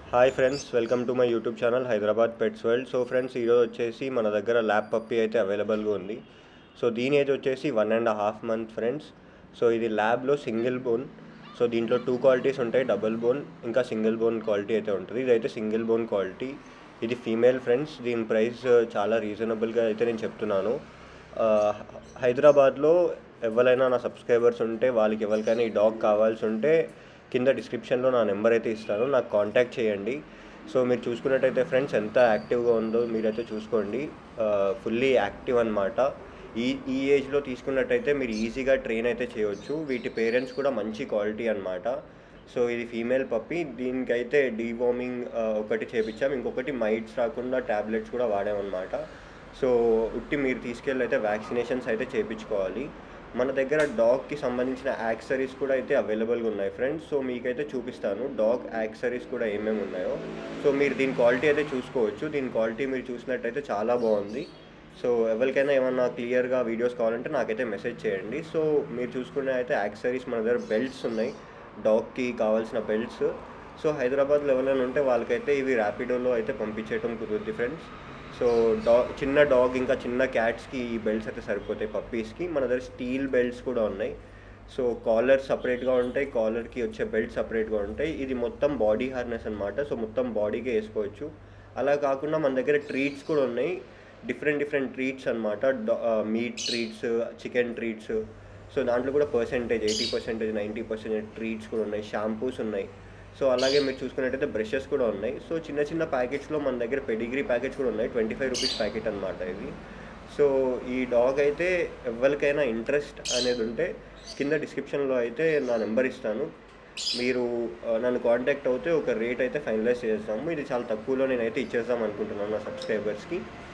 hi friends welcome to my YouTube channel Hyderabad pets world so friends ఈరోజు వచ్చేసి మన దగ్గర ల్యాబ్ పప్పీ అయితే అవైలబుల్గా ఉంది సో దీని ఏజ్ వచ్చేసి one and half month friends so ఇది ల్యాబ్లో సింగిల్ బోన్ సో దీంట్లో టూ క్వాలిటీస్ ఉంటాయి డబుల్ బోన్ ఇంకా సింగిల్ బోన్ క్వాలిటీ అయితే ఉంటుంది ఇదైతే సింగిల్ బోన్ క్వాలిటీ ఇది ఫీమేల్ ఫ్రెండ్స్ దీని ప్రైస్ చాలా రీజనబుల్గా అయితే నేను చెప్తున్నాను ఆ, హైదరాబాద్లో ఎవరైనా నా సబ్స్క్రైబర్స్ ఉంటే వాళ్ళకి ఎవరికైనా ఈ డాగ్ కావాల్సి ఉంటే కింద డిస్క్రిప్షన్లో నా నెంబర్ అయితే ఇస్తాను నాకు కాంటాక్ట్ చేయండి సో మీరు చూసుకున్నట్టయితే ఫ్రెండ్స్ ఎంత యాక్టివ్గా ఉందో మీరైతే చూసుకోండి ఫుల్లీ యాక్టివ్ అనమాట ఈ ఈ ఏజ్లో తీసుకున్నట్టయితే మీరు ఈజీగా ట్రైన్ అయితే చేయొచ్చు వీటి పేరెంట్స్ కూడా మంచి క్వాలిటీ అనమాట సో ఇది ఫీమేల్ పప్పి దీనికైతే డీవార్మింగ్ ఒకటి చేపించాం ఇంకొకటి మైట్స్ రాకుండా ట్యాబ్లెట్స్ కూడా వాడామన్నమాట సో ఉట్టి మీరు తీసుకెళ్ళి అయితే వ్యాక్సినేషన్స్ అయితే చేయించుకోవాలి మన దగ్గర డాగ్కి సంబంధించిన యాక్సరీస్ కూడా అయితే అవైలబుల్గా ఉన్నాయి ఫ్రెండ్స్ సో మీకైతే చూపిస్తాను డాగ్ యాక్సరీస్ కూడా ఏమేమి ఉన్నాయో సో మీరు దీని క్వాలిటీ అయితే చూసుకోవచ్చు దీని క్వాలిటీ మీరు చూసినట్టయితే చాలా బాగుంది సో ఎవరికైనా ఏమన్నా క్లియర్గా వీడియోస్ కావాలంటే నాకైతే మెసేజ్ చేయండి సో మీరు చూసుకునే అయితే యాక్సరీస్ మన దగ్గర బెల్ట్స్ ఉన్నాయి డాగ్కి కావాల్సిన బెల్ట్స్ సో హైదరాబాద్లో ఎవరైనా ఉంటే వాళ్ళకైతే ఇవి ర్యాపిడోలో అయితే పంపించేయటం కుదురుద్ది ఫ్రెండ్స్ సో డా చిన్న డాగ్ ఇంకా చిన్న క్యాట్స్కి ఈ బెల్ట్స్ అయితే సరిపోతాయి పప్పీస్కి మన దగ్గర స్టీల్ బెల్ట్స్ కూడా ఉన్నాయి సో కాలర్ సపరేట్గా ఉంటాయి కాలర్కి వచ్చే బెల్ట్ సపరేట్గా ఉంటాయి ఇది మొత్తం బాడీ హార్నెస్ అనమాట సో మొత్తం బాడీకే వేసుకోవచ్చు అలా కాకుండా మన దగ్గర ట్రీట్స్ కూడా ఉన్నాయి డిఫరెంట్ డిఫరెంట్ ట్రీట్స్ అనమాట meat treats chicken treats so దాంట్లో కూడా percentage eighty percentage ninety percentage treats కూడా ఉన్నాయి షాంపూస్ ఉన్నాయి సో అలాగే మీరు చూసుకున్నట్టయితే బ్రషెస్ కూడా ఉన్నాయి సో చిన్న చిన్న ప్యాకెట్స్లో మన దగ్గర పెడిగ్రీ ప్యాకెట్స్ కూడా ఉన్నాయి ట్వంటీ ఫైవ్ రూపీస్ ప్యాకెట్ అనమాట ఇది సో ఈ డాగ్ అయితే ఎవరికైనా ఇంట్రెస్ట్ అనేది ఉంటే కింద డిస్క్రిప్షన్లో అయితే నా నెంబర్ ఇస్తాను మీరు ఆ, నన్ను కాంటాక్ట్ అవుతే ఒక రేట్ అయితే ఫైనలైజ్ చేస్తాము ఇది చాలా తక్కువలో నేనైతే ఇచ్చేద్దాం అనుకుంటున్నాను నా సబ్స్క్రైబర్స్కి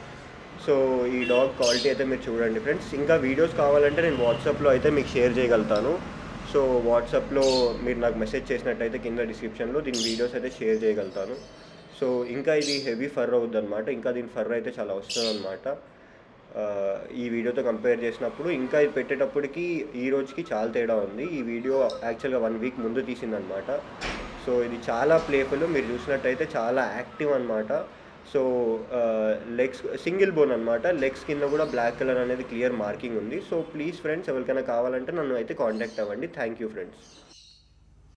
సో ఈ డాగ్ క్వాలిటీ అయితే మీరు చూడండి ఫ్రెండ్స్ ఇంకా వీడియోస్ కావాలంటే నేను వాట్సాప్లో అయితే మీకు షేర్ చేయగలుగుతాను సో వాట్సాప్లో మీరు నాకు మెసేజ్ చేసినట్టయితే కింద డిస్క్రిప్షన్లో దీని వీడియోస్ అయితే షేర్ చేయగలుగుతాను సో ఇంకా ఇది హెవీ ఫర్ అవుద్ది అనమాట ఇంకా దీని ఫర్ అయితే చాలా వస్తుంది అనమాట ఈ వీడియోతో కంపేర్ చేసినప్పుడు ఇంకా ఇది పెట్టేటప్పటికి ఈ రోజుకి చాలా తేడా ఉంది ఈ వీడియో యాక్చువల్గా వన్ వీక్ ముందు తీసిందనమాట సో ఇది చాలా ప్లేఫుల్ మీరు చూసినట్టయితే చాలా యాక్టివ్ అనమాట సో లెగ్స్ సింగిల్ బోన్ అనమాట లెగ్స్ కింద కూడా బ్లాక్ కలర్ అనేది క్లియర్ మార్కింగ్ ఉంది సో ప్లీజ్ ఫ్రెండ్స్ ఎవరికైనా కావాలంటే నన్ను అయితే కాంటాక్ట్ అవ్వండి థ్యాంక్ యూ ఫ్రెండ్స్